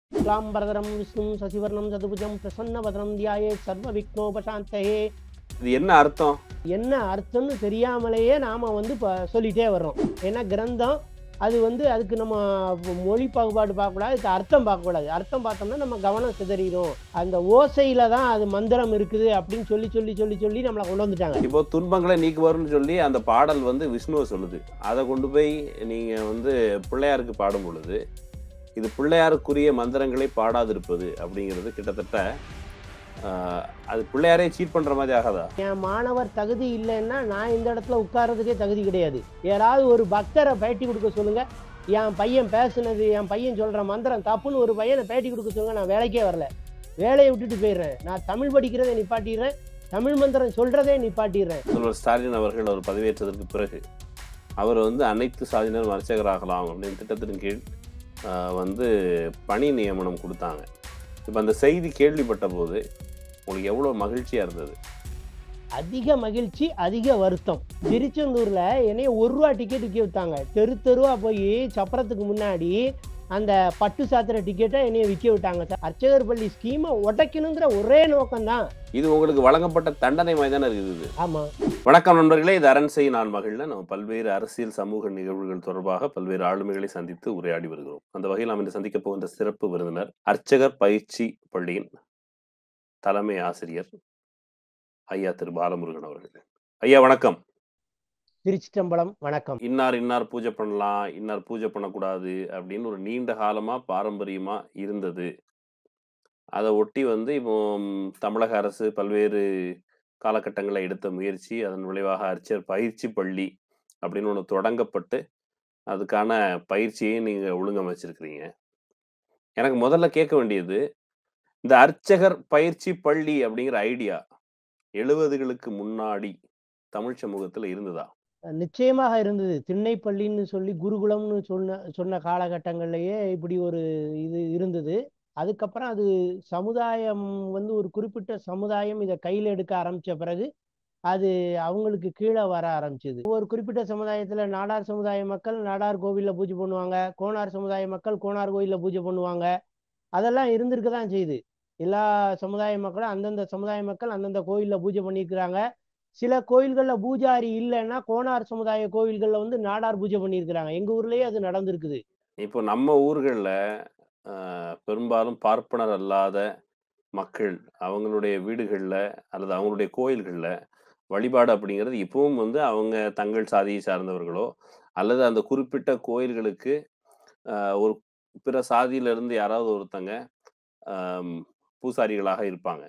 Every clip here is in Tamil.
शुक्लाम्बरधरं विष्णुं शशिवर्णं चतुर्भुजं प्रसन्नवदनं ध्याये சர்வவிக்னோபசாந்தயே இது என்ன அர்த்தம் என்ன அர்த்தம்னு தெரியாமலேயே நாம வந்து இப்போ சொல்லிட்டே வர்றோம் ஏன்னா கிரந்தம் அது வந்து அதுக்கு நம்ம மொழி பாகுபாடு பார்க்கக்கூடாது அதுக்கு அர்த்தம் பார்க்கக்கூடாது அர்த்தம் பார்த்தோம்னா நம்ம கவனம் சிதறிடும் அந்த ஓசையில தான் அது மந்திரம் இருக்குது அப்படின்னு சொல்லி சொல்லி சொல்லி சொல்லி நம்மளை கொண்டு வந்துட்டாங்க இப்போ துன்பங்களை நீக்குவார்னு சொல்லி அந்த பாடல் வந்து விஷ்ணுவை சொல்லுது அதை கொண்டு போய் நீங்க வந்து பிள்ளையாருக்கு பாடும் பொழுது இது பிள்ளையாருக்குரிய மந்திரங்களை பாடாதிருப்பது அப்படிங்கிறது கிட்டத்தட்ட ஆஹ், அது பிள்ளையாரே சீட் பண்ற மாதிரி ஆகாதா என் மாணவர் தகுதி இல்லைன்னா நான் இந்த இடத்துல உட்கார்றதுக்கே தகுதி கிடையாது யாராவது ஒரு பக்தரை பேட்டி கொடுக்க சொல்லுங்க என் பையன் பேசுனது என் பையன் சொல்ற மந்திரம் தப்புன்னு ஒரு பையனை பேட்டி கொடுக்க சொல்லுங்க நான் வேலைக்கே வரல வேலையை விட்டுட்டு போயிடுறேன் நான் தமிழ் படிக்கிறதை நிப்பாட்டிடுறேன் தமிழ் மந்திரம் சொல்றதே நிப்பாட்டிடுறேன் முதல்வர் ஸ்டாலின் அவர்கள் அவர் பதவியேற்றதற்கு பிறகு அவர் வந்து அனைத்து சாதியினரும் அர்ச்சகராகலாம் அப்படின்னு திட்டத்தின் கீழ் ஆஹ், வந்து பணி நியமனம் கொடுத்தாங்க இப்போ அந்த செய்தி கேள்விப்பட்ட போது உங்களுக்கு எவ்வளோ மகிழ்ச்சியா இருந்தது அதிக மகிழ்ச்சி அதிக வருத்தம் திருச்செந்தூர்ல என்னைய ஒரு ரூபா டிக்கெட் விற்க விட்டாங்க தெரு தெருவா போய் சப்பரத்துக்கு முன்னாடி அந்த பட்டு சாத்திர டிக்கெட்டை என்னைய விற்க விட்டாங்க அர்ச்சகர் பள்ளி ஸ்கீமை உடைக்கணுங்கிற ஒரே நோக்கம்தான் இது உங்களுக்கு வழங்கப்பட்ட தண்டனை மாதிரி தானே இருக்குது ஆமா வணக்கம் நண்பர்களே இது அரண்சை நான் மகிழ்ல நம்ம பல்வேறு அரசியல் சமூக நிகழ்வுகள் தொடர்பாக பல்வேறு ஆளுமைகளை சந்தித்து உரையாடி வருகிறோம் அந்த வகையில் நாம் இன்று சந்திக்க போகின்ற சிறப்பு விருந்தினர் அர்ச்சகர் பயிற்சி பள்ளியின் தலைமை ஆசிரியர் ஐயா திரு பாலமுருகன் அவர்கள் ஐயா வணக்கம் திருச்சிட்டம்பலம் வணக்கம் இன்னார் இன்னார் பூஜை பண்ணலாம் இன்னார் பூஜை பண்ணக்கூடாது அப்படின்னு ஒரு நீண்ட காலமா பாரம்பரியமா இருந்தது அதை ஒட்டி வந்து இப்போ ம், தமிழக அரசு பல்வேறு காலகட்டங்களில் எடுத்த முயற்சி அதன் விளைவாக அர்ச்சர் பயிற்சி பள்ளி அப்படின்னு ஒன்று தொடங்கப்பட்டு அதுக்கான பயிற்சியை நீங்கள் ஒழுங்கமைச்சிருக்கிறீங்க எனக்கு முதல்ல கேட்க வேண்டியது இந்த அர்ச்சகர் பயிற்சி பள்ளி அப்படிங்கிற ஐடியா எழுபதுகளுக்கு முன்னாடி தமிழ் சமூகத்தில் இருந்ததா நிச்சயமாக இருந்தது திண்ணைப்பள்ளின்னு சொல்லி குருகுலம்னு சொன்ன சொன்ன காலகட்டங்கள்லயே இப்படி ஒரு இது இருந்தது அதுக்கப்புறம் அது சமுதாயம் வந்து ஒரு குறிப்பிட்ட சமுதாயம் இதை கையில் எடுக்க ஆரம்பிச்ச பிறகு அது அவங்களுக்கு கீழே வர ஆரம்பிச்சது ஒரு குறிப்பிட்ட சமுதாயத்துல நாடார் சமுதாய மக்கள் நாடார் கோவில்ல பூஜை பண்ணுவாங்க கோனார் சமுதாய மக்கள் கோனார் கோயில்ல பூஜை பண்ணுவாங்க அதெல்லாம் இருந்திருக்க தான் செய்யுது எல்லா சமுதாய மக்களும் அந்தந்த சமுதாய மக்கள் அந்தந்த கோயில்ல பூஜை பண்ணியிருக்கிறாங்க சில கோயில்கள்ல பூஜாரி இல்லைன்னா கோனார் சமுதாய கோயில்கள்ல வந்து நாடார் பூஜை பண்ணியிருக்கிறாங்க எங்க ஊர்லயே அது நடந்திருக்குது இப்போ நம்ம ஊர்களில் பெரும்பாலும் பார்ப்பனர் அல்லாத மக்கள் அவங்களுடைய வீடுகளில் அல்லது அவங்களுடைய கோயில்களில் வழிபாடு அப்படிங்கிறது இப்பவும் வந்து அவங்க தங்கள் சாதியை சார்ந்தவர்களோ அல்லது அந்த குறிப்பிட்ட கோயில்களுக்கு ஆஹ், ஒரு பிற சாதியிலிருந்து யாராவது ஒருத்தங்க ஆம், பூசாரிகளாக இருப்பாங்க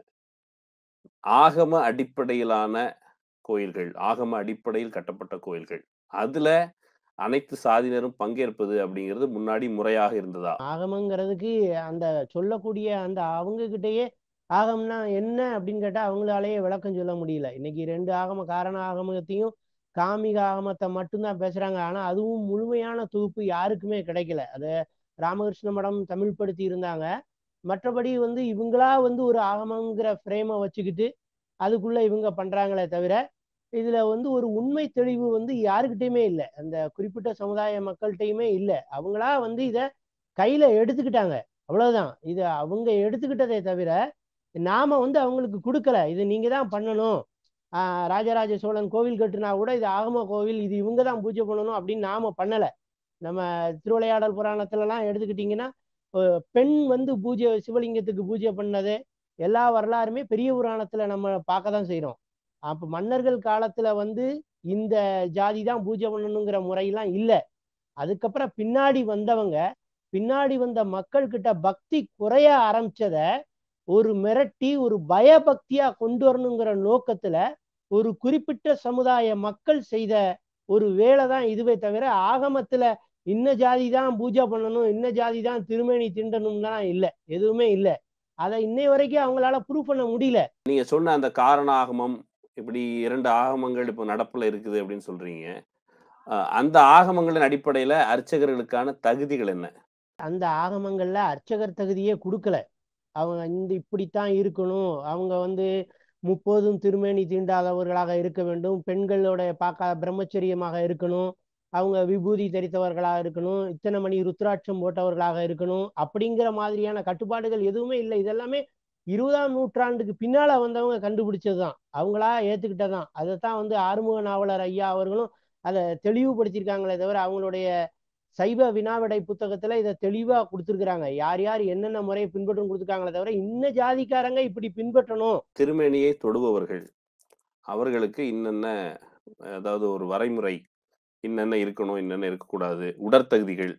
ஆகம அடிப்படையிலான கோயில்கள் ஆகம அடிப்படையில் கட்டப்பட்ட கோயில்கள் அதுல அனைத்து சாதியினரும் பங்கேற்பது அப்படிங்கிறது முன்னாடி முறையாக இருந்ததா ஆகமங்கிறதுக்கு அந்த சொல்லக்கூடிய அந்த அவங்க கிட்டயே ஆகம்னா என்ன அப்படின்னு கேட்டா அவங்களாலேயே விளக்கம் சொல்ல முடியல இன்னைக்கு ரெண்டு ஆகம காரண ஆகமத்தையும் காமிக ஆகமத்தை மட்டும்தான் பேசுறாங்க ஆனா அதுவும் முழுமையான தொகுப்பு யாருக்குமே கிடைக்கல அது ராமகிருஷ்ண மடம் தமிழ் படுத்தி இருந்தாங்க மற்றபடி வந்து இவங்களா வந்து ஒரு ஆகமங்கிற ஃப்ரேமை வச்சுக்கிட்டு அதுக்குள்ள இவங்க பண்றாங்களே தவிர இதுல வந்து ஒரு உண்மை தெளிவு வந்து யாருக்கிட்டையுமே இல்லை அந்த குறிப்பிட்ட சமுதாய மக்கள்கிட்டயுமே இல்லை அவங்களா வந்து இத கையில எடுத்துக்கிட்டாங்க அவ்வளவுதான் இது அவங்க எடுத்துக்கிட்டதே தவிர நாம வந்து அவங்களுக்கு கொடுக்கல இது நீங்க தான் பண்ணணும் ஆஹ் ராஜராஜ சோழன் கோவில் கட்டுனா கூட இது ஆகம கோவில் இது இவங்க தான் பூஜை பண்ணணும் அப்படின்னு நாம பண்ணல நம்ம திருவிளையாடல் புராணத்துல எல்லாம் எடுத்துக்கிட்டீங்கன்னா அஹ் பெண் வந்து பூஜை சிவலிங்கத்துக்கு பூஜை பண்ணது எல்லா வரலாறுமே பெரிய புராணத்துல நம்ம பார்க்க தான் செய்றோம் அப்ப மன்னர்கள் காலத்துல வந்து இந்த ஜாதி தான் பூஜை பண்ணணுங்கிற முறையெல்லாம் இல்லை அதுக்கப்புறம் பின்னாடி வந்தவங்க பின்னாடி வந்த மக்கள் கிட்ட பக்தி குறைய ஆரம்பிச்சத ஒரு மிரட்டி ஒரு பயபக்தியா கொண்டு வரணுங்கிற நோக்கத்துல ஒரு குறிப்பிட்ட சமுதாய மக்கள் செய்த ஒரு வேலை தான் இதுவே தவிர ஆகமத்துல இன்ன ஜாதி தான் பூஜை பண்ணணும் இன்ன ஜாதி தான் திருமேனி திண்டணும்லாம் இல்லை எதுவுமே இல்லை அதை இன்னை வரைக்கும் அவங்களால ப்ரூவ் பண்ண முடியல நீங்க சொன்ன அந்த காரண ஆகமம் இப்படி இரண்டு ஆகமங்கள் இப்போ நடப்புல இருக்குது அப்படின்னு சொல்றீங்க அஹ் அந்த ஆகமங்களின் அடிப்படையில அர்ச்சகர்களுக்கான தகுதிகள் என்ன அந்த ஆகமங்கள்ல அர்ச்சகர் தகுதியே கொடுக்கல அவங்க இந்த இப்படித்தான் இருக்கணும் அவங்க வந்து முப்போதும் திருமேனி தீண்டாதவர்களாக இருக்க வேண்டும் பெண்களோட பார்க்க பிரம்மச்சரியமாக இருக்கணும் அவங்க விபூதி தரித்தவர்களாக இருக்கணும் இத்தனை மணி ருத்ராட்சம் போட்டவர்களாக இருக்கணும் அப்படிங்கிற மாதிரியான கட்டுப்பாடுகள் எதுவுமே இல்லை இதெல்லாமே இருபதாம் நூற்றாண்டுக்கு பின்னால வந்தவங்க கண்டுபிடிச்சதுதான் அவங்களா ஏத்துக்கிட்டதான் அதைத்தான் வந்து ஆறுமுக நாவலர் ஐயா அவர்களும் அதை தெளிவுபடுத்தியிருக்காங்களே தவிர அவங்களுடைய சைவ வினாவிடை புத்தகத்துல இதை தெளிவா கொடுத்துருக்குறாங்க யார் யார் என்னென்ன முறையை பின்பற்றணும் கொடுத்துருக்காங்களே தவிர இன்ன ஜாதிக்காரங்க இப்படி பின்பற்றணும் திருமேனியை தொடுபவர்கள் அவர்களுக்கு இன்னென்ன அதாவது ஒரு வரைமுறை இன்னென்ன இருக்கணும் இன்னென்ன இருக்கக்கூடாது உடற்தகுதிகள்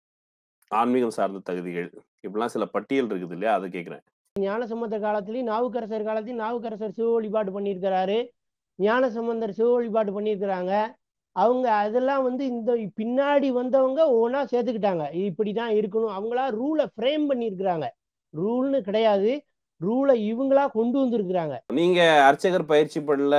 ஆன்மீகம் சார்ந்த தகுதிகள் இப்படிலாம் சில பட்டியல் இருக்குது இல்லையா அதை கேட்குறேன் ஞானசம்பந்தர் காலத்திலயும் நாவுக்கரசர் காலத்திலயும் நாவுக்கரசர் சிவ வழிபாடு பண்ணியிருக்கிறாரு ஞானசம்பந்தர் சிவ வழிபாடு பண்ணியிருக்கிறாங்க அவங்க அதெல்லாம் வந்து இந்த பின்னாடி வந்தவங்க ஒவ்வொன்றா சேர்த்துக்கிட்டாங்க இது இப்படிதான் இருக்கணும் அவங்களா ரூலை ஃப்ரேம் பண்ணியிருக்கிறாங்க ரூல்னு கிடையாது ரூலை இவங்களா கொண்டு வந்திருக்கிறாங்க நீங்க அர்ச்சகர் பயிற்சி பண்ணல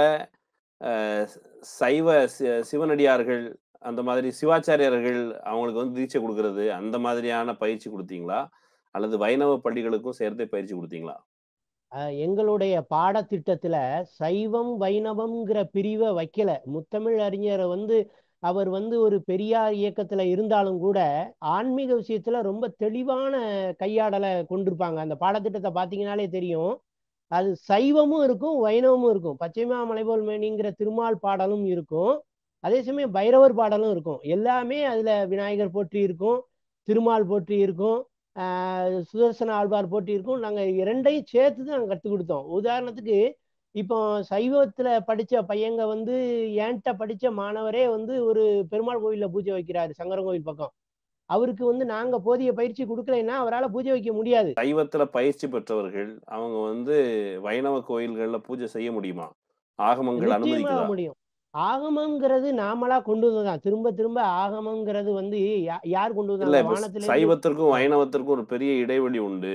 அஹ், சைவ சி- சிவனடியார்கள் அந்த மாதிரி சிவாச்சாரியர்கள் அவங்களுக்கு வந்து தீட்சை கொடுக்கறது அந்த மாதிரியான பயிற்சி கொடுத்தீங்களா அல்லது வைணவ பள்ளிகளுக்கும் சேர்த்தே பயிற்சி கொடுத்தீங்களா அஹ் எங்களுடைய பாடத்திட்டத்துல சைவம் வைணவம்ங்கிற பிரிவை வைக்கல முத்தமிழ் அறிஞர் வந்து அவர் வந்து ஒரு பெரியார் இயக்கத்துல இருந்தாலும் கூட ஆன்மீக விஷயத்துல ரொம்ப தெளிவான கையாடலை கொண்டிருப்பாங்க அந்த பாடத்திட்டத்தை பார்த்தீங்கன்னாலே தெரியும் அது சைவமும் இருக்கும் வைணவமும் இருக்கும் பச்சைமா மலைபோல் மேனிங்கிற திருமால் பாடலும் இருக்கும் அதே சமயம் பைரவர் பாடலும் இருக்கும் எல்லாமே அதுல விநாயகர் போற்றி இருக்கும் திருமால் போற்றி இருக்கும் ஆஹ் சுதர்சன ஆழ்வார் போட்டி இருக்கும் நாங்கள் இரண்டையும் சேர்த்து தான் நாங்கள் கற்றுக் கொடுத்தோம் உதாரணத்துக்கு இப்போ சைவத்தில் படித்த பையங்க வந்து என்கிட்ட படித்த மாணவரே வந்து ஒரு பெருமாள் கோயிலில் பூஜை வைக்கிறாரு சங்கரன் கோயில் பக்கம் அவருக்கு வந்து நாங்கள் போதிய பயிற்சி கொடுக்கலைன்னா அவரால் பூஜை வைக்க முடியாது சைவத்துல பயிற்சி பெற்றவர்கள் அவங்க வந்து வைணவ கோயில்கள்ல பூஜை செய்ய முடியுமா ஆகமங்கள் நிச்சயமாக அனுமதிக்குதா முடியும் ஆகமங்கிறது நாமளா கொண்டு வந்ததுதான் திரும்ப திரும்ப ஆகமங்கிறது வந்து யா- யார் கொண்டு இல்ல வந்தாங்க இப்ப வானத்திலிருந்து சைவத்திற்கும் வைணவத்திற்கும் ஒரு பெரிய இடைவெளி உண்டு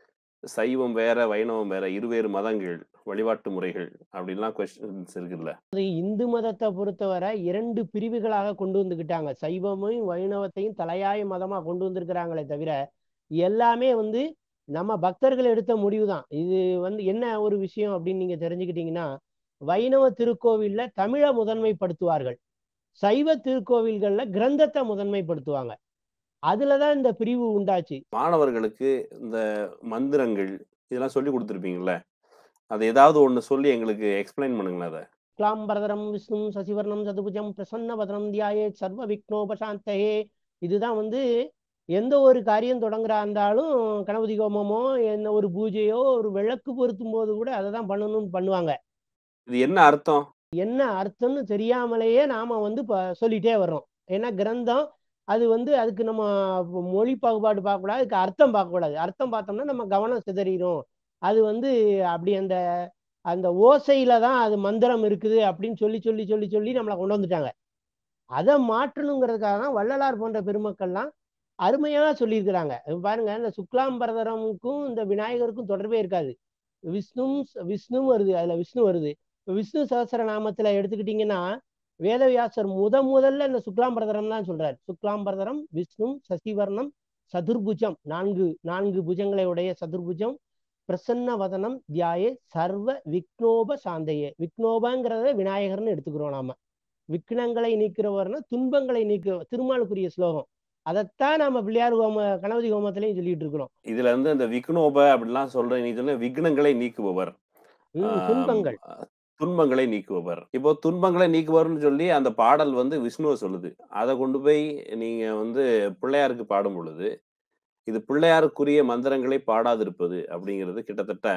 சைவம் வேற வைணவம் வேற இருவேறு மதங்கள் வழிபாட்டு முறைகள் அப்படின்லாம் கொஸ்டின்ஸ் இருக்குல்ல அது இந்து மதத்தை பொறுத்தவரை இரண்டு பிரிவுகளாக கொண்டு வந்துக்கிட்டாங்க சைவமையும் வைணவத்தையும் தலையாய மதமா கொண்டு வந்திருக்கிறாங்களே தவிர எல்லாமே வந்து நம்ம பக்தர்கள் எடுத்த முடிவு தான் இது வந்து என்ன ஒரு விஷயம் அப்படின்னு நீங்க தெரிஞ்சுக்கிட்டீங்கன்னா வைணவ திருக்கோவில்ல தமிழை முதன்மைப்படுத்துவார்கள் சைவ திருக்கோவில்கள்ல கிரந்தத்தை முதன்மைப்படுத்துவாங்க அதுலதான் இந்த பிரிவு உண்டாச்சு மாணவர்களுக்கு இந்த மந்திரங்கள் இதெல்லாம் சொல்லி கொடுத்துருப்பீங்கல்ல அது ஏதாவது ஒண்ணு சொல்லி எங்களுக்கு எக்ஸ்பிளைன் பண்ணுங்களேன் அதை கிளாம்பரதரம் விஷ்ணு சசிவர்ணம் சதுபுஜம் பிரசன்னவதனம் தியாயே சர்வ விக்னோபசாந்தயே இதுதான் வந்து எந்த ஒரு காரியம் தொடங்குறா இருந்தாலும் கணபதி ஹோமமோ என்ன ஒரு பூஜையோ ஒரு விளக்கு பொருத்தும் போது கூட அதை தான் பண்ணணும்னு பண்ணுவாங்க இது என்ன அர்த்தம் என்ன அர்த்தம்னு தெரியாமலேயே நாம வந்து இப்போ சொல்லிட்டே வர்றோம் ஏன்னா கிரந்தம் அது வந்து அதுக்கு நம்ம மொழி பாகுபாடு பார்க்கக்கூடாது அதுக்கு அர்த்தம் பார்க்கக்கூடாது அர்த்தம் பார்த்தோம்னா நம்ம கவனம் சிதறிடும் அது வந்து அப்படி அந்த அந்த ஓசையில தான் அது மந்திரம் இருக்குது அப்படின்னு சொல்லி சொல்லி சொல்லி சொல்லி நம்மளை கொண்டு வந்துட்டாங்க அதை மாற்றணுங்கிறதுக்காக தான் வள்ளலார் போன்ற பெருமக்கள்லாம் அருமையாக சொல்லியிருக்கிறாங்க இப்ப பாருங்க இந்த சுக்லாம்பரதரமுக்கும் இந்த விநாயகருக்கும் தொடர்பே இருக்காது விஷ்ணு விஷ்ணு வருது அதுல விஷ்ணு வருது இப்ப விஷ்ணு சகசர நாமத்துல எடுத்துக்கிட்டீங்கன்னா வேதவியாசர் முத முதல்ல இந்த சுக்லாம்பரதரம் தான் சொல்றாரு சுக்லாம்பரதரம் விஷ்ணு சசிவர்ணம் சதுர்புஜம் நான்கு நான்கு புஜங்களை உடைய சதுர்புஜம் பிரசன்ன வதனம் தியாயே சர்வ விக்னோப சாந்தையே விக்னோபங்கிறத விநாயகர்னு எடுத்துக்கிறோம் நாம விக்னங்களை நீக்கிறவர்னா துன்பங்களை நீக்க திருமாலுக்குரிய ஸ்லோகம் அதைத்தான் நாம பிள்ளையார் ஹோம கணபதி ஹோமத்திலையும் சொல்லிட்டு இருக்கிறோம் இதுல இருந்து இந்த விக்னோப அப்படிலாம் சொல்ற நீ சொன்ன விக்னங்களை நீக்குபவர் ம், ஆம், துன்பங்கள் துன்பங்களை நீக்குபவர் இப்போ துன்பங்களை நீக்குபவர்னு சொல்லி அந்த பாடல் வந்து விஷ்ணுவை சொல்லுது அதை கொண்டு போய் நீங்க வந்து பிள்ளையாருக்கு பாடும் பொழுது இது பிள்ளையாருக்குரிய மந்திரங்களை பாடாதிருப்பது அப்படிங்கிறது கிட்டத்தட்ட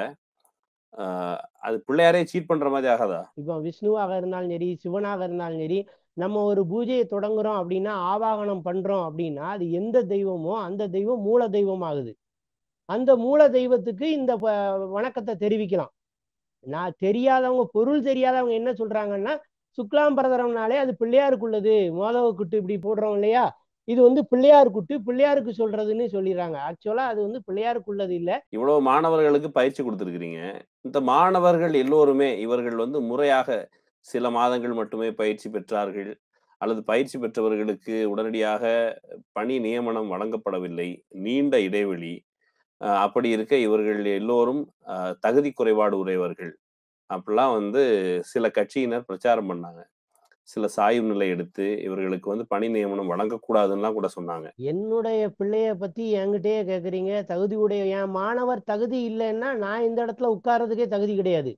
ஆஹ், அது பிள்ளையாரே சீட் பண்ற மாதிரி ஆகாதா இப்போ விஷ்ணுவாக இருந்தாலும் சரி சிவனாக இருந்தாலும் சரி நம்ம ஒரு பூஜையை தொடங்குறோம் அப்படின்னா ஆவாகனம் பண்றோம் அப்படின்னா அது எந்த தெய்வமோ அந்த தெய்வம் மூல தெய்வம் ஆகுது அந்த மூல தெய்வத்துக்கு இந்த ப- வணக்கத்தை தெரிவிக்கலாம் நான் தெரியாதவங்க பொருள் தெரியாதவங்க என்ன சொல்றாங்கன்னா சுக்லாம்பரதரம்னாலே அது பிள்ளையாருக்குள்ளது மோதவ குட்டு இப்படி போடுறோம் இல்லையா இது வந்து பிள்ளையார் குட்டு பிள்ளையாருக்கு சொல்றதுன்னு சொல்லிடுறாங்க ஆக்சுவலா அது வந்து பிள்ளையாருக்குள்ளது இல்ல இவ்வளவு மாணவர்களுக்கு பயிற்சி கொடுத்துருக்கிறீங்க இந்த மாணவர்கள் எல்லோருமே இவர்கள் வந்து முறையாக சில மாதங்கள் மட்டுமே பயிற்சி பெற்றார்கள் அல்லது பயிற்சி பெற்றவர்களுக்கு உடனடியாக பணி நியமனம் வழங்கப்படவில்லை நீண்ட இடைவெளி அஹ் அப்படி இருக்க இவர்கள் எல்லோரும் அஹ், தகுதி குறைபாடு உடையவர்கள் அப்படிலாம் வந்து சில கட்சியினர் பிரச்சாரம் பண்ணாங்க சில சாய்வு நிலை எடுத்து இவர்களுக்கு வந்து பணி நியமனம் வழங்கக்கூடாதுன்னுலாம் கூட சொன்னாங்க என்னுடைய பிள்ளைய பத்தி என்கிட்டயே கேக்குறீங்க தகுதி உடைய என் மாணவர் தகுதி இல்லைன்னா நான் இந்த இடத்துல உட்கார்றதுக்கே தகுதி கிடையாது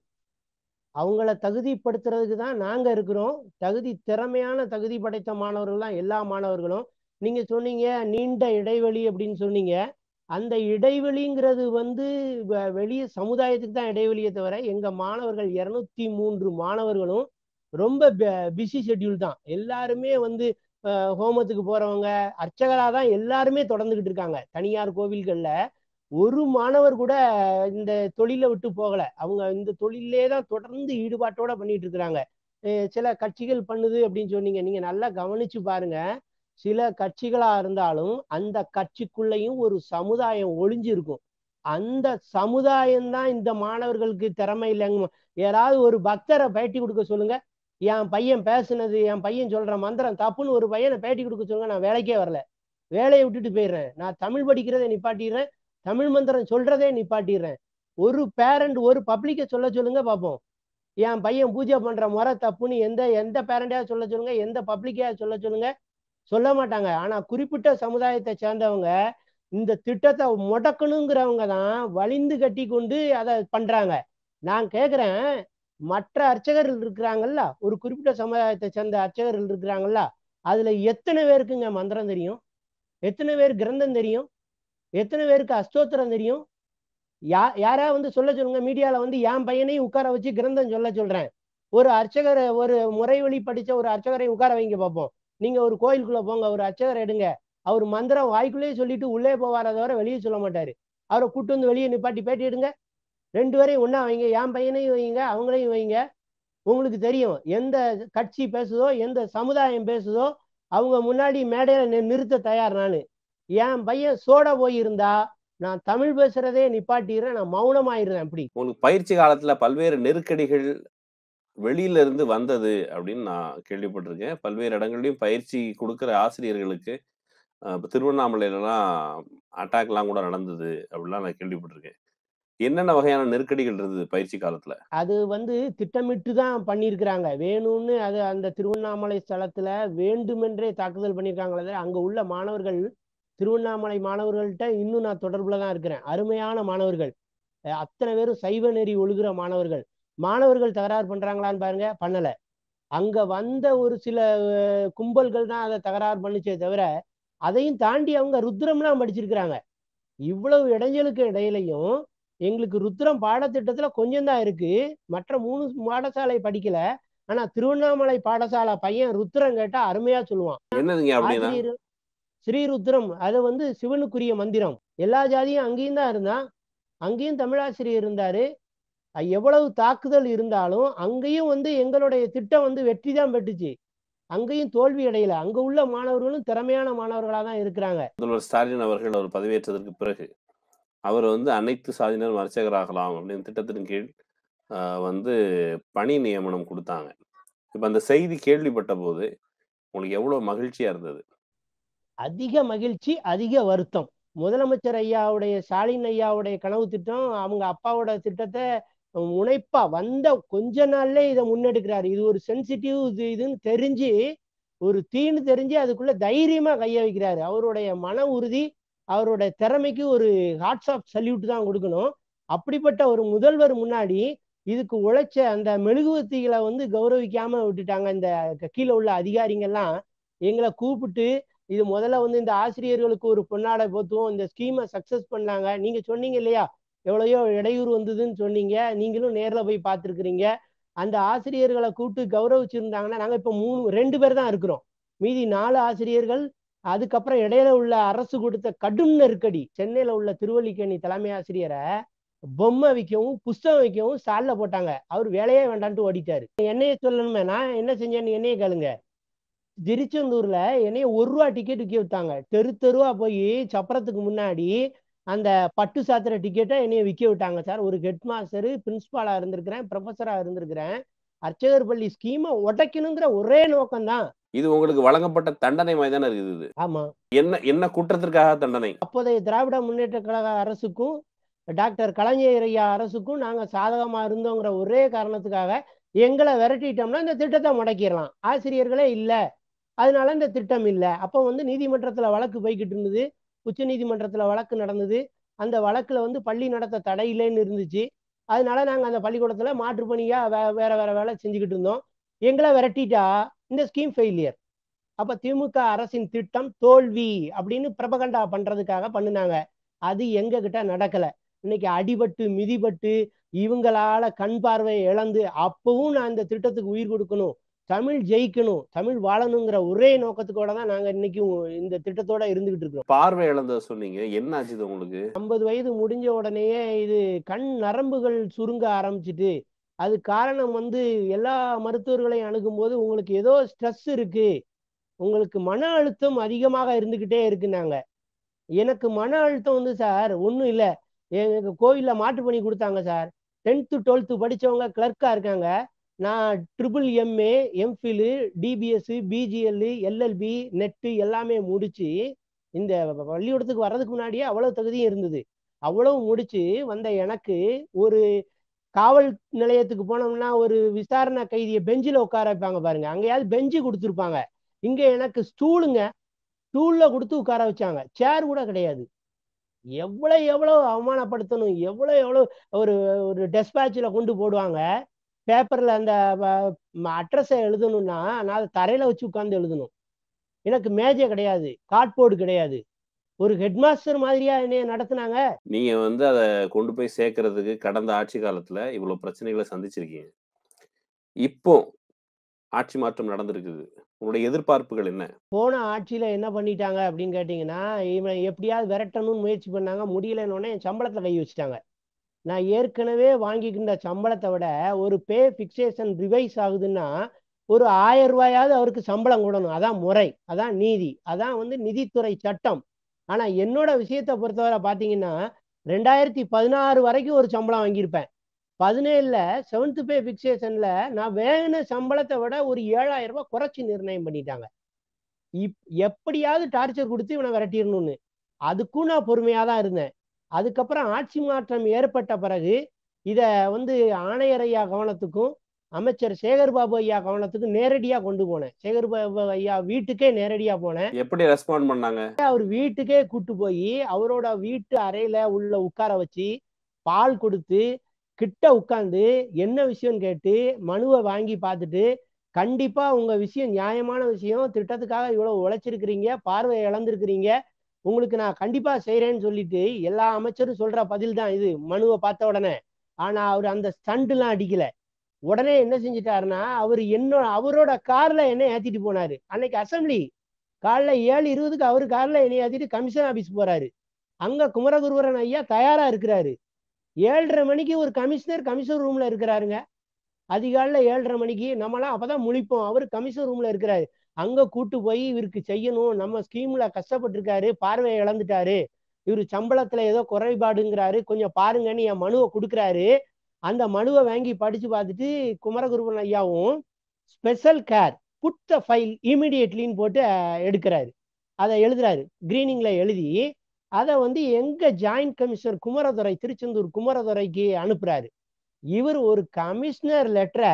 அவங்கள தகுதிப்படுத்துறதுக்கு தான் நாங்க இருக்கிறோம் தகுதி திறமையான தகுதி படைத்த மாணவர்கள் தான் எல்லா மாணவர்களும் நீங்க சொன்னீங்க நீண்ட இடைவெளி அப்படின்னு சொன்னீங்க அந்த இடைவெளிங்கிறது வந்து வ- வெளிய சமுதாயத்துக்கு தான் இடைவெளியே தவிர எங்க மாணவர்கள் இருநூத்தி மூன்று மாணவர்களும் ரொம்ப பிஸி ஷெட்யூல் தான் எல்லாருமே வந்து ஹோமத்துக்கு போறவங்க அர்ச்சகரா தான் எல்லாருமே தொடர்ந்துகிட்டு இருக்காங்க தனியார் கோவில்கள்ல ஒரு மாணவர் கூட இந்த தொழிலை விட்டு போகல அவங்க இந்த தொழிலே தான் தொடர்ந்து ஈடுபாட்டோட பண்ணிட்டு இருக்கிறாங்க அஹ் சில கட்சிகள் பண்ணுது அப்படின்னு சொன்னீங்க நீங்க நல்லா கவனிச்சு பாருங்க சில கட்சிகளா இருந்தாலும் அந்த கட்சிக்குள்ளேயும் ஒரு சமுதாயம் ஒளிஞ்சிருக்கும் அந்த சமுதாயம் தான் இந்த மாணவர்களுக்கு திறமை இல்லைங்க யாராவது ஒரு பக்தரை பேட்டி கொடுக்க சொல்லுங்க என் பையன் பேசுனது என் பையன் சொல்ற மந்திரம் தப்புன்னு ஒரு பையனை பேட்டி கொடுக்க சொல்லுங்க நான் வேலைக்கே வரல வேலையை விட்டுட்டு போயிடுறேன் நான் தமிழ் படிக்கிறதை நிப்பாட்டிடுறேன் தமிழ் மந்திரம் சொல்றதே நிப்பாட்டிடுறேன் ஒரு பேரண்ட் ஒரு பப்ளிக்கை சொல்ல சொல்லுங்க பார்ப்போம் என் பையன் பூஜை பண்ற முறை தப்புன்னு எந்த எந்த பேரண்டையாவது சொல்ல சொல்லுங்க எந்த பப்ளிக்கையாவது சொல்ல சொல்லுங்க சொல்ல மாட்டாங்க ஆனா குறிப்பிட்ட சமுதாயத்தை சேர்ந்தவங்க இந்த திட்டத்தை முடக்கணுங்கிறவங்க தான் வலிந்து கட்டி கொண்டு அதை பண்றாங்க நான் கேக்குறேன் மற்ற அர்ச்சகர்கள் இருக்கிறாங்கல்ல ஒரு குறிப்பிட்ட சமுதாயத்தை சேர்ந்த அர்ச்சகர்கள் இருக்கிறாங்கல்ல அதுல எத்தனை பேருக்குங்க மந்திரம் தெரியும் எத்தனை பேர் கிரந்தம் தெரியும் எத்தனை பேருக்கு அஸ்தோத்திரம் தெரியும் யா யாரா வந்து சொல்ல சொல்லுங்க மீடியால வந்து என் பையனையும் உட்கார வச்சு கிரந்தம் சொல்ல சொல்றேன் ஒரு அர்ச்சகரை ஒரு முறை வழி படிச்ச ஒரு அர்ச்சகரை உட்கார வைங்க பார்ப்போம் நீங்க ஒரு கோயிலுக்குள்ள போங்க ஒரு அர்ச்சகரை எடுங்க அவர் மந்திரம் வாய்க்குள்ளேயே சொல்லிட்டு உள்ளே போவார தவிர வெளியே சொல்ல மாட்டாரு அவரை கூட்டு வந்து வெளியே நிப்பாட்டி பேட்டி எடுங்க ரெண்டு பேரையும் ஒண்ணா வைங்க என் பையனையும் வைங்க அவங்களையும் வைங்க உங்களுக்கு தெரியும் எந்த கட்சி பேசுதோ எந்த சமுதாயம் பேசுதோ அவங்க முன்னாடி மேடையில நி- நிறுத்த தயார் நானு என் பையன் சோட போயிருந்தா நான் தமிழ் பேசுறதே நிப்பாட்டிடுறேன் நான் மௌனமாயிருந்தேன் அப்படி உங்களுக்கு பயிற்சி காலத்துல பல்வேறு நெருக்கடிகள் வெளியில இருந்து வந்தது அப்படின்னு நான் கேள்விப்பட்டிருக்கேன் பல்வேறு இடங்கள்லயும் பயிற்சி கொடுக்குற ஆசிரியர்களுக்கு அஹ், இப்ப திருவண்ணாமலையிலலாம் அட்டாக்லாம் கூட நடந்தது அப்படிலாம் நான் கேள்விப்பட்டிருக்கேன் என்னென்ன வகையான நெருக்கடிகள் இருந்தது பயிற்சி காலத்துல அது வந்து திட்டமிட்டு தான் பண்ணியிருக்கிறாங்க வேணும்னு அது அந்த திருவண்ணாமலை ஸ்தலத்துல வேண்டுமென்றே தாக்குதல் பண்ணியிருக்காங்களே தவிர அங்க உள்ள மாணவர்கள் திருவண்ணாமலை மாணவர்கள்ட்ட இன்னும் நான் தொடர்புல தான் இருக்கிறேன் அருமையான மாணவர்கள் அஹ் அத்தனை பேரும் சைவ நெறி ஒழுகுற மாணவர்கள் மாணவர்கள் தகராறு பண்றாங்களான்னு பாருங்க பண்ணல அங்க வந்த ஒரு சில அஹ், கும்பல்கள் தான் அதை தகராறு பண்ணுச்சே தவிர அதையும் தாண்டி அவங்க ருத்ரம்லாம் படிச்சிருக்கிறாங்க இவ்வளவு இடைஞ்சலுக்கு இடையிலையும் எங்களுக்கு ருத்ரம் பாடத்திட்டத்துல கொஞ்சம் தான் இருக்கு மற்ற மூணு பாடசாலை படிக்கல ஆனா திருவண்ணாமலை பாடசாலை பையன் ருத்ரம் கேட்டா அருமையா சொல்லுவான் என்னதுங்க அப்படின்னா ஆசிரியர் ஸ்ரீருத்ரம் அது வந்து சிவனுக்குரிய மந்திரம் எல்லா ஜாதியும் அங்கேயும் தான் இருந்தான் அங்கேயும் தமிழாசிரியர் இருந்தாரு அஹ் எவ்வளவு தாக்குதல் இருந்தாலும் அங்கேயும் வந்து எங்களுடைய திட்டம் வந்து வெற்றி தான் பெற்றுச்சு அங்கேயும் தோல்வி அடையல அங்க உள்ள மாணவர்களும் திறமையான மாணவர்களா தான் இருக்கிறாங்க முதல்வர் ஸ்டாலின் அவர்கள் அவர் பதவியேற்றதற்கு பிறகு அவர் வந்து அனைத்து சாதியினரும் அர்ச்சகராகலாம் அப்படின்னு திட்டத்தின் கீழ் ஆஹ், வந்து பணி நியமனம் கொடுத்தாங்க இப்போ அந்த செய்தி கேள்விப்பட்ட போது உங்களுக்கு எவ்வளவு மகிழ்ச்சியா இருந்தது அதிக மகிழ்ச்சி அதிக வருத்தம் முதலமைச்சர் ஐயாவுடைய ஸ்டாலின் ஐயாவுடைய கனவு திட்டம் அவங்க அப்பாவோட திட்டத்தை முனைப்பா வந்த கொஞ்ச நாள்ல இதை முன்னெடுக்கிறாரு இது ஒரு சென்சிட்டிவ் இது இதுன்னு தெரிஞ்சு ஒரு தீன்னு தெரிஞ்சு அதுக்குள்ள தைரியமா கைய வைக்கிறாரு அவருடைய மன உறுதி அவருடைய திறமைக்கு ஒரு ஹாட்ஸ் ஆஃப் சல்யூட் தான் கொடுக்கணும் அப்படிப்பட்ட ஒரு முதல்வர் முன்னாடி இதுக்கு உழைச்ச அந்த மெழுகுவர்த்திகளை வந்து கௌரவிக்காம விட்டுட்டாங்க இந்த கீழே உள்ள அதிகாரிங்கெல்லாம் எங்களை கூப்பிட்டு இது முதல்ல வந்து இந்த ஆசிரியர்களுக்கு ஒரு பொன்னாடை போத்துவோம் இந்த ஸ்கீமை சக்சஸ் பண்ணாங்க நீங்க சொன்னீங்க இல்லையா எவ்வளையோ இடையூறு வந்ததுன்னு சொன்னீங்க நீங்களும் நேர்ல போய் பார்த்துருக்குறீங்க அந்த ஆசிரியர்களை கூப்பிட்டு கௌரவிச்சிருந்தாங்கன்னா நாங்க இப்ப மூணு ரெண்டு பேர் தான் இருக்கிறோம் மீதி நாலு ஆசிரியர்கள் அதுக்கப்புறம் இடையில உள்ள அரசு கொடுத்த கடும் நெருக்கடி சென்னையில உள்ள திருவல்லிக்கேணி தலைமை ஆசிரியரை பொம்மை விற்கவும் புஸ்தகம் விற்கவும் ஸ்டால்ல போட்டாங்க அவர் வேலையே வேண்டான்ட்டு ஓடிட்டாரு என்னைய சொல்லணுமே நான் என்ன செஞ்சேன்னு என்னைய கேளுங்க திருச்செந்தூர்ல என்னைய ஒரு ரூபா டிக்கெட் விற்க விட்டாங்க தெரு தெருவா போய் சப்பரத்துக்கு முன்னாடி அந்த பட்டு சாத்திர டிக்கெட்டை என்னைய விற்க விட்டாங்க சார் ஒரு ஹெட் மாஸ்டர் பிரின்சிபாலா இருந்திருக்கிறேன் ப்ரொஃபஸரா இருந்திருக்கிறேன் அர்ச்சகர் பள்ளி ஸ்கீமை உடைக்கணுங்கிற ஒரே நோக்கம்தான் இது உங்களுக்கு வழங்கப்பட்ட தண்டனை மாதிரி தானே இருக்குது இது. ஆமா என்ன என்ன குற்றத்திற்காக தண்டனை அப்போதைய திராவிட முன்னேற்ற கழக அரசுக்கும் டாக்டர் கலைஞர் ஐயா அரசுக்கும் நாங்க சாதகமா இருந்தோங்கிற ஒரே காரணத்துக்காக எங்களை விரட்டிட்டோம்னா இந்த திட்டத்தை முடக்கிடலாம் ஆசிரியர்களே இல்லை அதனால இந்த திட்டம் இல்லை அப்போ வந்து நீதிமன்றத்தில் வழக்கு போய்கிட்டு இருந்தது உச்ச நீதிமன்றத்தில் வழக்கு நடந்தது அந்த வழக்கில் வந்து பள்ளி நடத்த தடை இல்லைன்னு இருந்துச்சு அதனால நாங்கள் அந்த பள்ளிக்கூடத்தில் மாற்றுப்பணியாக வே வேற வேற வேலை செஞ்சுக்கிட்டு இருந்தோம் எங்களை விரட்டிட்டா இந்த ஸ்கீம் ஃபெயிலியர் அப்போ திமுக அரசின் திட்டம் தோல்வி அப்படின்னு பிரபகண்டா பண்ணுறதுக்காக பண்ணினாங்க அது எங்க கிட்ட நடக்கலை இன்னைக்கு அடிபட்டு மிதிபட்டு இவங்களால கண் பார்வையை இழந்து அப்பவும் நான் இந்த திட்டத்துக்கு உயிர் கொடுக்கணும் தமிழ் ஜெயிக்கணும் தமிழ் வாழணுங்கிற ஒரே நோக்கத்துக்கோட தான் நாங்க இன்னைக்கு இந்த திட்டத்தோட இருந்துகிட்டு இருக்கிறோம் பார்வை இழந்த சொன்னீங்க என்ன ஆச்சு இது உங்களுக்கு ஐம்பது வயது முடிஞ்ச உடனேயே இது கண் நரம்புகள் சுருங்க ஆரம்பிச்சிட்டு அது காரணம் வந்து எல்லா மருத்துவர்களையும் அணுகும்போது உங்களுக்கு ஏதோ ஸ்ட்ரெஸ் இருக்கு உங்களுக்கு மன அழுத்தம் அதிகமாக இருந்துகிட்டே இருக்குன்னாங்க எனக்கு மன அழுத்தம் வந்து சார் ஒன்றும் இல்லை எங்க கோவிலில் மாட்டு பண்ணி கொடுத்தாங்க சார் டென்த்து டுவெல்த்து படித்தவங்க கிளர்க்காக இருக்காங்க நான் triple MA MPhil DPS BGL LLB NET எல்லாமே முடிச்சு இந்த பள்ளிக்கூடத்துக்கு வர்றதுக்கு முன்னாடியே அவ்வளவு தகுதியும் இருந்தது அவ்வளவு முடிச்சு வந்த எனக்கு ஒரு காவல் நிலையத்துக்கு போனோம்னா ஒரு விசாரணை கைதியை பெஞ்சில் உட்கார வைப்பாங்க பாருங்க அங்கேயாவது பெஞ்சு கொடுத்துருப்பாங்க இங்க எனக்கு ஸ்டூலுங்க ஸ்டூல்ல கொடுத்து உட்கார வச்சாங்க சேர் கூட கிடையாது எவ்வளவு எவ்வளவு அவமானப்படுத்தணும் எவ்வளவு எவ்வளவு ஒரு ஒரு டெஸ்பேட்சில் கொண்டு போடுவாங்க பேப்பர்ல அந்த அட்ரஸை எழுதணும்னா நான் அதை தரையில வச்சு உட்காந்து எழுதணும் எனக்கு மேஜை கிடையாது கார்ட்போர்டு கிடையாது ஒரு ஹெட்மாஸ்டர் மாதிரியா என்னைய நடத்துனாங்க நீங்க வந்து அதை கொண்டு போய் சேர்க்கறதுக்கு கடந்த ஆட்சி காலத்துல இவ்வளவு பிரச்சனைகளை சந்திச்சிருக்கீங்க இப்போ ஆட்சி மாற்றம் நடந்திருக்குது உங்களுடைய எதிர்பார்ப்புகள் என்ன போன ஆட்சியில என்ன பண்ணிட்டாங்க அப்படின்னு கேட்டீங்கன்னா இவன் எப்படியாவது விரட்டணும்னு முயற்சி பண்ணாங்க முடியலன்னு என் சம்பளத்துல கை வச்சுட்டாங்க நான் ஏற்கனவே வாங்கிக்கின்ற சம்பளத்தை விட ஒரு பே ஃபிக்சேஷன் ரிவைஸ் ஆகுதுன்னா ஒரு ஆயிரம் ரூபாயாவது அவருக்கு சம்பளம் கூடணும் அதான் முறை அதான் நீதி அதான் வந்து நிதித்துறை சட்டம் ஆனா என்னோட விஷயத்தை பொறுத்தவரை பார்த்தீங்கன்னா ரெண்டாயிரத்தி பதினாறு வரைக்கும் ஒரு சம்பளம் வாங்கியிருப்பேன் பதினேழுல செவன்த் பே ஃபிக்சேஷன்ல நான் வேணுன சம்பளத்தை விட ஒரு ஏழாயிரம் ரூபாய் குறைச்சி நிர்ணயம் பண்ணிட்டாங்க இப் எப்படியாவது டார்ச்சர் கொடுத்து இவனை விரட்டிடணும்னு அதுக்கும் நான் பொறுமையாக தான் இருந்தேன் அதுக்கப்புறம் ஆட்சி மாற்றம் ஏற்பட்ட பிறகு இதை வந்து ஆணையர் ஐயா கவனத்துக்கும் அமைச்சர் சேகர்பாபு ஐயா கவனத்துக்கும் நேரடியா கொண்டு போனேன் சேகர்பாபு ஐயா வீட்டுக்கே நேரடியா போனேன் எப்படி ரெஸ்பாண்ட் பண்ணாங்க அவர் வீட்டுக்கே கூட்டு போய் அவரோட வீட்டு அறையில உள்ள உட்கார வச்சு பால் கொடுத்து கிட்ட உட்காந்து என்ன விஷயம் கேட்டு மனுவை வாங்கி பார்த்துட்டு கண்டிப்பா உங்க விஷயம் நியாயமான விஷயம் திட்டத்துக்காக இவ்வளவு உழைச்சிருக்கிறீங்க பார்வை இழந்திருக்கிறீங்க உங்களுக்கு நான் கண்டிப்பா செய்யறேன்னு சொல்லிட்டு எல்லா அமைச்சரும் சொல்ற பதில் தான் இது மனுவை பார்த்த உடனே ஆனா அவர் அந்த ஸ்டண்ட்லாம் அடிக்கல உடனே என்ன செஞ்சிட்டாருன்னா அவர் என்னோட அவரோட கார்ல என்ன ஏத்திட்டு போனாரு அன்னைக்கு அசம்பிளி காலைல ஏழு இருபதுக்கு அவரு கார்ல என்னை ஏத்திட்டு கமிஷன் ஆபீஸ் போறாரு அங்க குமரகுருவரன் ஐயா தயாரா இருக்கிறாரு ஏழரை மணிக்கு ஒரு கமிஷனர் கமிஷனர் ரூம்ல இருக்கிறாருங்க அதிகாலைல ஏழரை மணிக்கு நம்மளாம் அப்பதான் முழிப்போம் அவர் கமிஷனர் ரூம்ல இருக்கிறாரு அங்க கூட்டு போய் இவருக்கு செய்யணும் நம்ம ஸ்கீம்ல கஷ்டப்பட்டிருக்காரு பார்வையை இழந்துட்டாரு இவர் சம்பளத்துல ஏதோ குறைபாடுங்கிறாரு கொஞ்சம் பாருங்கன்னு என் மனுவை கொடுக்குறாரு அந்த மனுவை வாங்கி படிச்சு பார்த்துட்டு குமரகுருவன் ஐயாவும் special care put the file இமீடியட்லின்னு போட்டு எடுக்கிறாரு அதை எழுதுறாரு கிரீனிங்ல எழுதி அதை வந்து எங்க ஜாயிண்ட் கமிஷனர் குமரதுரை திருச்செந்தூர் குமரதுரைக்கு அனுப்புறாரு இவர் ஒரு கமிஷனர் லெட்டரை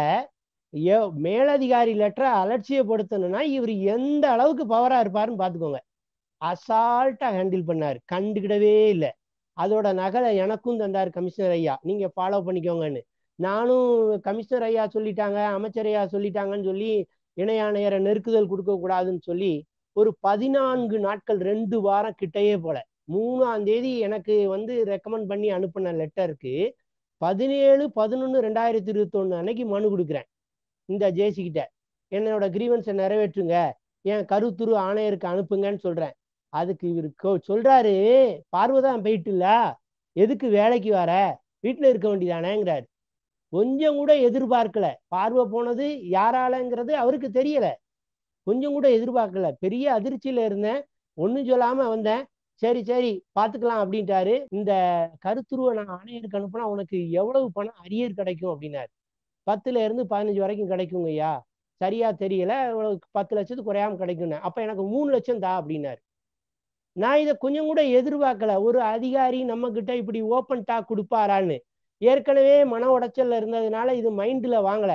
மேலதிகாரி லெட்டரை அலட்சியப்படுத்தணும்னா இவர் எந்த அளவுக்கு பவரா இருப்பாருன்னு பாத்துக்கோங்க அசால்ட்டா ஹேண்டில் பண்ணாரு கண்டுக்கிடவே இல்லை அதோட நகலை எனக்கும் தந்தார் கமிஷனர் ஐயா நீங்க ஃபாலோ பண்ணிக்கோங்கன்னு நானும் கமிஷனர் ஐயா சொல்லிட்டாங்க அமைச்சர் ஐயா சொல்லிட்டாங்கன்னு சொல்லி இணை ஆணையரை நெருக்குதல் கொடுக்க கூடாதுன்னு சொல்லி ஒரு பதினான்கு நாட்கள் ரெண்டு வாரம் கிட்டையே போல மூணாம் தேதி எனக்கு வந்து ரெக்கமெண்ட் பண்ணி அனுப்பின லெட்டருக்கு பதினேழு பதினொன்று ரெண்டாயிரத்தி இருபத்தொன்னு அன்னைக்கு மனு கொடுக்குறேன் இந்த ஜேசி கிட்ட என்னோட கிரீவன்ஸை நிறைவேற்றுங்க என் கருத்துரு ஆணையருக்கு அனுப்புங்கன்னு சொல்றேன் அதுக்கு இவர் சொல்றாரு பார்வதான் போயிட்டு இல்ல எதுக்கு வேலைக்கு வர வீட்டுல இருக்க வேண்டியதானேங்கிறாரு கொஞ்சம் கூட எதிர்பார்க்கல பார்வை போனது யாராலங்கிறது அவருக்கு தெரியல கொஞ்சம் கூட எதிர்பார்க்கல பெரிய அதிர்ச்சியில இருந்தேன் ஒன்றும் சொல்லாம வந்தேன் சரி சரி பார்த்துக்கலாம் அப்படின்ட்டாரு இந்த கருத்துருவை நான் ஆணையருக்கு அனுப்புனா உனக்கு எவ்வளவு பணம் அரியர் கிடைக்கும் அப்படின்னாரு பத்துல இருந்து பதினஞ்சு வரைக்கும் கிடைக்குங்க ஐயா சரியா தெரியல பத்து லட்சத்துக்கு குறையாம கிடைக்கும்னு அப்ப எனக்கு மூணு லட்சம் தா அப்படின்னாரு நான் இதை கொஞ்சம் கூட எதிர்பார்க்கல ஒரு அதிகாரி நம்ம கிட்ட இப்படி ஓப்பன் டாக் கொடுப்பாரான்னு ஏற்கனவே மன உடைச்சல்ல இருந்ததுனால இது மைண்ட்ல வாங்கல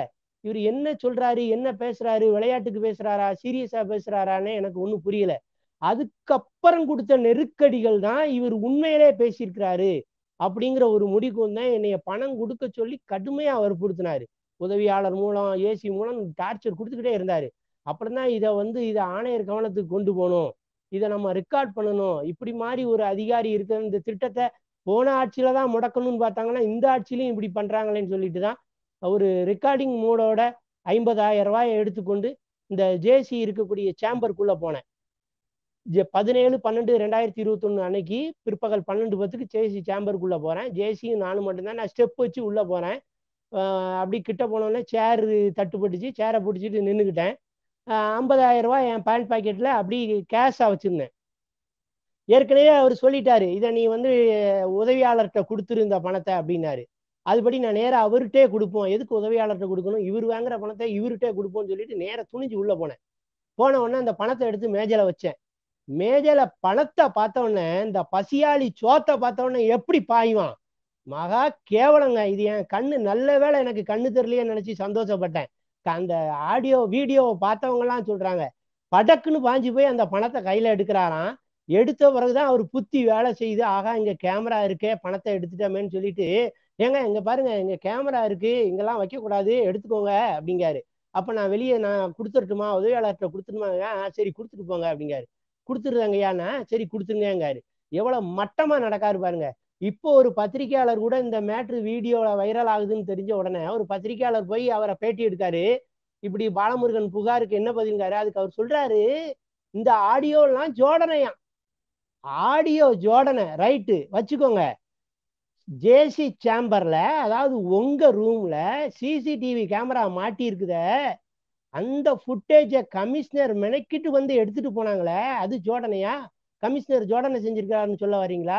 இவர் என்ன சொல்றாரு என்ன பேசுறாரு விளையாட்டுக்கு பேசுறாரா சீரியஸா பேசுறாரான்னு எனக்கு ஒன்றும் புரியல அதுக்கப்புறம் கொடுத்த நெருக்கடிகள் தான் இவர் உண்மையிலே பேசியிருக்கிறாரு அப்படிங்கிற ஒரு முடிவுக்கு தான் என்னைய பணம் கொடுக்க சொல்லி கடுமையா வற்புறுத்தினாரு உதவியாளர் மூலம் ஏசி மூலம் டார்ச்சர் கொடுத்துக்கிட்டே இருந்தாரு அப்புறம் தான் இதை வந்து இதை ஆணையர் கவனத்துக்கு கொண்டு போகணும் இதை நம்ம ரெக்கார்ட் பண்ணணும் இப்படி மாதிரி ஒரு அதிகாரி இருக்கிற இந்த திட்டத்தை போன ஆட்சியில தான் முடக்கணும்னு பார்த்தாங்கன்னா இந்த ஆட்சியிலையும் இப்படி பண்றாங்களேன்னு சொல்லிட்டு தான் ஒரு ரெக்கார்டிங் மூடோட ஐம்பதாயிரம் ரூபாயை எடுத்துக்கொண்டு இந்த ஜேசி இருக்கக்கூடிய சேம்பருக்குள்ள போனேன் பதினேழு பன்னெண்டு ரெண்டாயிரத்தி இருபத்தொன்னு அன்னைக்கு பிற்பகல் பன்னெண்டு பத்துக்கு ஜேசி சேம்பருக்குள்ள போறேன் ஜேசியும் நானும் மட்டும்தான் நான் ஸ்டெப் வச்சு உள்ள போறேன் அப்படி கிட்ட போனோடனே சேர் தட்டுப்பட்டுச்சு சேரை பிடிச்சிட்டு நின்றுக்கிட்டேன் ஐம்பதாயிரம் ரூபாய் என் பேண்ட் பாக்கெட்டில் அப்படி கேஷாக வச்சுருந்தேன் ஏற்கனவே அவர் சொல்லிட்டாரு இதை நீ வந்து உதவியாளர்கிட்ட கொடுத்துரு இந்த பணத்தை அப்படின்னாரு அதுபடி நான் நேராக அவர்கிட்டே கொடுப்போம் எதுக்கு உதவியாளர்கிட்ட கொடுக்கணும் இவர் வாங்குற பணத்தை இவர்கிட்டே கொடுப்போம்னு சொல்லிட்டு நேராக துணிஞ்சு உள்ளே போனேன் போன உடனே அந்த பணத்தை எடுத்து மேஜையில் வச்சேன் மேஜையில பணத்தை பார்த்த உடனே இந்த பசியாளி சோத்தை பார்த்த உடனே எப்படி பாயுவான் மகா கேவலங்க இது என் கண்ணு நல்ல வேலை எனக்கு கண்ணு தெரியலையே நினைச்சு சந்தோஷப்பட்டேன் அந்த ஆடியோ வீடியோவை பார்த்தவங்கலாம் சொல்றாங்க படக்குன்னு பாஞ்சு போய் அந்த பணத்தை கையில எடுக்கிறாராம் எடுத்த பிறகுதான் அவர் புத்தி வேலை செய்யுது ஆகா இங்க கேமரா இருக்கே பணத்தை எடுத்துட்டோமேன்னு சொல்லிட்டு ஏங்க இங்க பாருங்க இங்க கேமரா இருக்கு இங்கெல்லாம் வைக்க கூடாது எடுத்துக்கோங்க அப்படிங்காரு அப்ப நான் வெளியே நான் கொடுத்துட்டுமா உதவியாளர்கிட்ட கொடுத்துட்டுமாங்க சரி கொடுத்துட்டு போங்க அப்படிங்காரு கொடுத்துருதாங்கய்யாண்ணா சரி கொடுத்துருங்காரு எவ்வளவு மட்டமா நடக்காரு பாருங்க இப்போ ஒரு பத்திரிகையாளர் கூட இந்த மேட்ரு வீடியோல வைரல் ஆகுதுன்னு தெரிஞ்ச உடனே ஒரு பத்திரிகையாளர் போய் அவரை பேட்டி எடுத்தாரு இப்படி பாலமுருகன் புகாருக்கு என்ன பதிலுங்காரு அதுக்கு அவர் சொல்றாரு இந்த ஆடியோலாம் ஜோடனையாம் ஆடியோ ஜோடனை ரைட்டு வச்சுக்கோங்க ஜேசி சேம்பர்ல அதாவது உங்க ரூம்ல சிசிடிவி கேமரா மாட்டி இருக்குத அந்த ஃபுட்டேஜை கமிஷனர் மெனக்கிட்டு வந்து எடுத்துட்டு போனாங்களே அது ஜோடனையா கமிஷனர் ஜோடனை செஞ்சிருக்காருன்னு சொல்ல வரீங்களா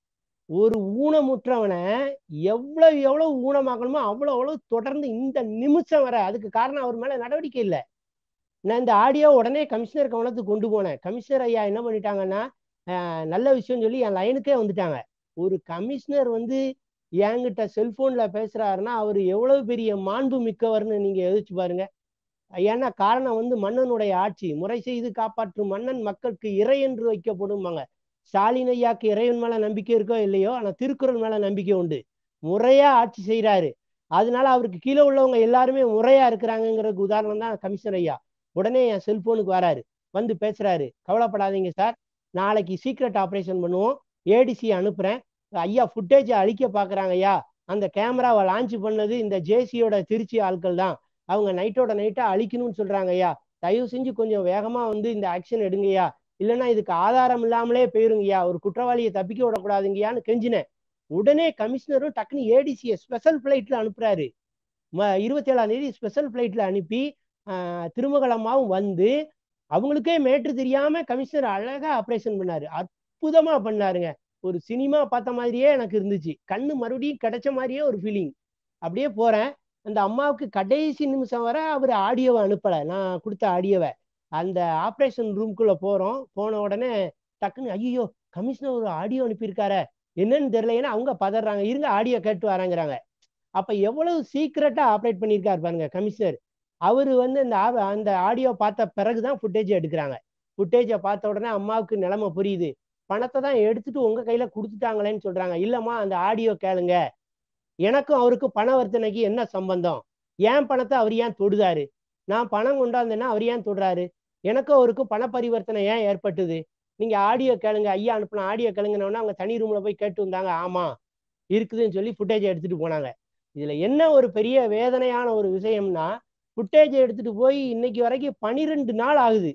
ஒரு ஊனமுற்றவனை எவ்வளவு எவ்வளவு ஊனமாக்கணுமோ அவ்வளவு அவ்வளவு தொடர்ந்து இந்த நிமிஷம் வர அதுக்கு காரணம் அவர் மேல நடவடிக்கை இல்லை நான் இந்த ஆடியோ உடனே கமிஷனர் கவனத்துக்கு கொண்டு போனேன் கமிஷனர் ஐயா என்ன பண்ணிட்டாங்கன்னா நல்ல விஷயம் சொல்லி என் லைனுக்கே வந்துட்டாங்க ஒரு கமிஷனர் வந்து என்கிட்ட செல்போன்ல பேசுறாருன்னா அவர் எவ்வளவு பெரிய மாண்பு மிக்கவர்னு நீங்க யோசிச்சு பாருங்க ஏன்னா காரணம் வந்து மன்னனுடைய ஆட்சி முறை செய்து காப்பாற்றும் மன்னன் மக்களுக்கு இறை என்று வைக்கப்படும்பாங்க ஸ்டாலின் ஐயாக்கு இறைவன் மேல நம்பிக்கை இருக்கோ இல்லையோ ஆனா திருக்குறள் மேல நம்பிக்கை உண்டு முறையா ஆட்சி செய்யறாரு அதனால அவருக்கு கீழே உள்ளவங்க எல்லாருமே முறையா இருக்கிறாங்கிறதுக்கு உதாரணம் தான் கமிஷனர் ஐயா உடனே என் செல்போனுக்கு வராரு வந்து பேசுறாரு கவலைப்படாதீங்க சார் நாளைக்கு சீக்ரெட் ஆப்ரேஷன் பண்ணுவோம் ஏடிசி அனுப்புறேன் ஐயா ஃபுட்டேஜை அழிக்க பாக்குறாங்க ஐயா அந்த கேமராவை லான்ச் பண்ணது இந்த ஜேசியோட திருச்சி ஆட்கள் தான் அவங்க நைட்டோட நைட்டா அழிக்கணும்னு சொல்றாங்க ஐயா தயவு செஞ்சு கொஞ்சம் வேகமா வந்து இந்த ஆக்ஷன் எடுங்கய்யா இல்லைன்னா இதுக்கு ஆதாரம் இல்லாமலே போயிருங்கய்யா ஒரு குற்றவாளியை தப்பிக்க விடக்கூடாதுங்கய்யான்னு கெஞ்சினேன் உடனே கமிஷனரும் டக்குன்னு ஏடிசியை ஸ்பெஷல் ஃபிளைட்ல அனுப்புறாரு இருபத்தி ஏழாம் தேதி ஸ்பெஷல் ஃபிளைட்ல அனுப்பி திருமகலமாவும் வந்து அவங்களுக்கே மேட்ரு தெரியாம கமிஷனர் அழகா ஆப்ரேஷன் பண்ணாரு அற்புதமா பண்ணாருங்க ஒரு சினிமா பார்த்த மாதிரியே எனக்கு இருந்துச்சு கண்ணு மறுபடியும் கிடைச்ச மாதிரியே ஒரு ஃபீலிங் அப்படியே போறேன் அந்த அம்மாவுக்கு கடைசி நிமிஷம் வர அவர் ஆடியோவை அனுப்பலை நான் கொடுத்த ஆடியோவை அந்த ஆப்ரேஷன் ரூம்குள்ள போறோம் போன உடனே டக்குன்னு ஐயோ கமிஷனர் ஒரு ஆடியோ அனுப்பியிருக்காரு என்னன்னு தெரியல ஏன்னா அவங்க பதறாங்க இருங்க ஆடியோ கேட்டு வராங்கிறாங்க அப்ப எவ்வளவு சீக்கிரட்டா ஆப்ரேட் பண்ணியிருக்காரு பாருங்க கமிஷனர் அவர் வந்து அந்த அந்த ஆடியோ பார்த்த பிறகுதான் ஃபுட்டேஜ் எடுக்கிறாங்க ஃபுட்டேஜை பார்த்த உடனே அம்மாவுக்கு நிலைமை புரியுது பணத்தை தான் எடுத்துட்டு உங்க கையில கொடுத்துட்டாங்களேன்னு சொல்றாங்க இல்லம்மா அந்த ஆடியோ கேளுங்க எனக்கும் அவருக்கும் பணவர்த்தனைக்கு என்ன சம்பந்தம் ஏன் பணத்தை அவர் ஏன் தொடுதாரு நான் பணம் கொண்டாந்தேன்னா அவர் ஏன் தொடுறாரு எனக்கும் அவருக்கும் பண பரிவர்த்தனை ஏன் ஏற்பட்டுது நீங்க ஆடியோ கேளுங்க ஐயா அனுப்பின ஆடியோ கேளுங்கன்னு அவங்க தனி ரூம்ல போய் கேட்டு வந்தாங்க ஆமா இருக்குதுன்னு சொல்லி ஃபுட்டேஜை எடுத்துட்டு போனாங்க இதுல என்ன ஒரு பெரிய வேதனையான ஒரு விஷயம்னா ஃபுட்டேஜை எடுத்துட்டு போய் இன்னைக்கு வரைக்கும் பனிரெண்டு நாள் ஆகுது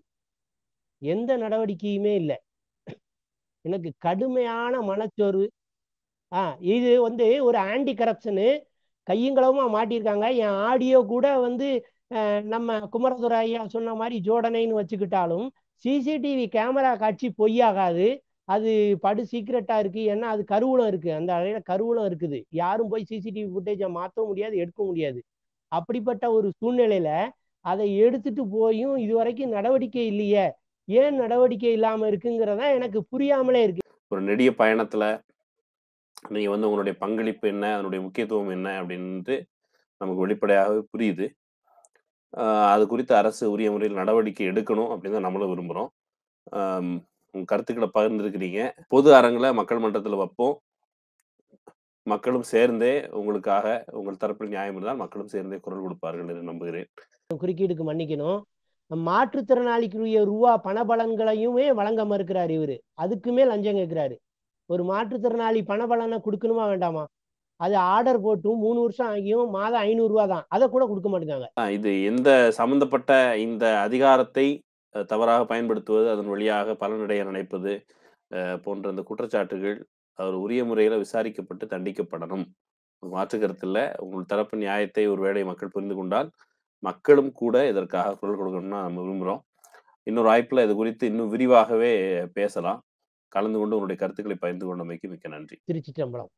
எந்த நடவடிக்கையுமே இல்லை எனக்கு கடுமையான மனச்சோர்வு ஆ இது வந்து ஒரு ஆன்டி கரப்ஷனு கையுங்களவுமா மாட்டியிருக்காங்க என் ஆடியோ கூட வந்து நம்ம குமரதுரை ஐயா சொன்ன மாதிரி ஜோடனைன்னு வச்சுக்கிட்டாலும் சிசிடிவி கேமரா காட்சி பொய்யாகாது அது படு சீக்ரெட்டா இருக்கு ஏன்னா அது கருவூலம் இருக்கு அந்த அறையில கருவூலம் இருக்குது யாரும் போய் சிசிடிவி ஃபுட்டேஜை மாற்ற முடியாது எடுக்க முடியாது அப்படிப்பட்ட ஒரு சூழ்நிலையில அதை எடுத்துட்டு போயும் இது வரைக்கும் நடவடிக்கை இல்லையே ஏன் நடவடிக்கை இல்லாம இருக்குங்கிறதா எனக்கு புரியாமலே இருக்கு ஒரு நெடிய பயணத்துல நீங்க வந்து உங்களுடைய பங்களிப்பு என்ன அதனுடைய முக்கியத்துவம் என்ன அப்படின்ட்டு நமக்கு வெளிப்படையாகவே புரியுது அ அது குறித்து அரசு உரிய முறையில் நடவடிக்கை எடுக்கணும் அப்படின்னு தான் நம்மளும் விரும்புறோம். அம் உங்க கருத்துக்கள பகிர்ந்திருக்கிறீங்க. பொது அரங்குல மக்கள் மன்றத்துல வப்போம். மக்களும் சேர்ந்தே உங்களுக்காக உங்கள் தரப்பில் நியாயம் இருந்தால் மக்களும் சேர்ந்தே குரல் கொடுப்பார்கள் என்று நம்புகிறேன். குறுக்கீடுக்கு மன்னிக்கணும். மாற்றுத்திறனாளிக்குரிய ரூவா பணபலன்களையுமே வழங்க மறுக்கிறாரு இவரு. அதுக்குமே லஞ்சம் கேட்கிறாரு. ஒரு மாற்றுத்திறனாளி பணபலன குடுக்கணுமா வேண்டாமா? அது ஆர்டர் போட்டும் 3 வருஷம் ஆகியும் மாதம் ரூ. 500 தான். அத கூட குடுக்க மாட்டேங்காங்க. அ இது எந்த சம்பந்தப்பட்ட இந்த அதிகாரத்தை அ தவறாக பயன்படுத்துவது, அதன் வழியாக பலனடைய நினைப்பது, அ போன்ற இந்த குற்றச்சாட்டுகள் அவர் உரிய முறையில விசாரிக்கப்பட்டு தண்டிக்கப்படணும். மாற்று கருத்தில்ல. உங்கள் தரப்பு நியாயத்தை ஒருவேளை மக்கள் புரிந்து கொண்டால், மக்களும் கூட இதற்காக குரல் கொடுக்கணும்னு நம்ம விரும்புறோம். இன்னொரு வாய்ப்புல இது குறித்து இன்னும் விரிவாகவே பேசலாம். கலந்து கொண்டு உங்களுடைய கருத்துக்களை பகிர்ந்து கொண்டமைக்கு மிக்க நன்றி. திருச்சிற்றம்பலம்.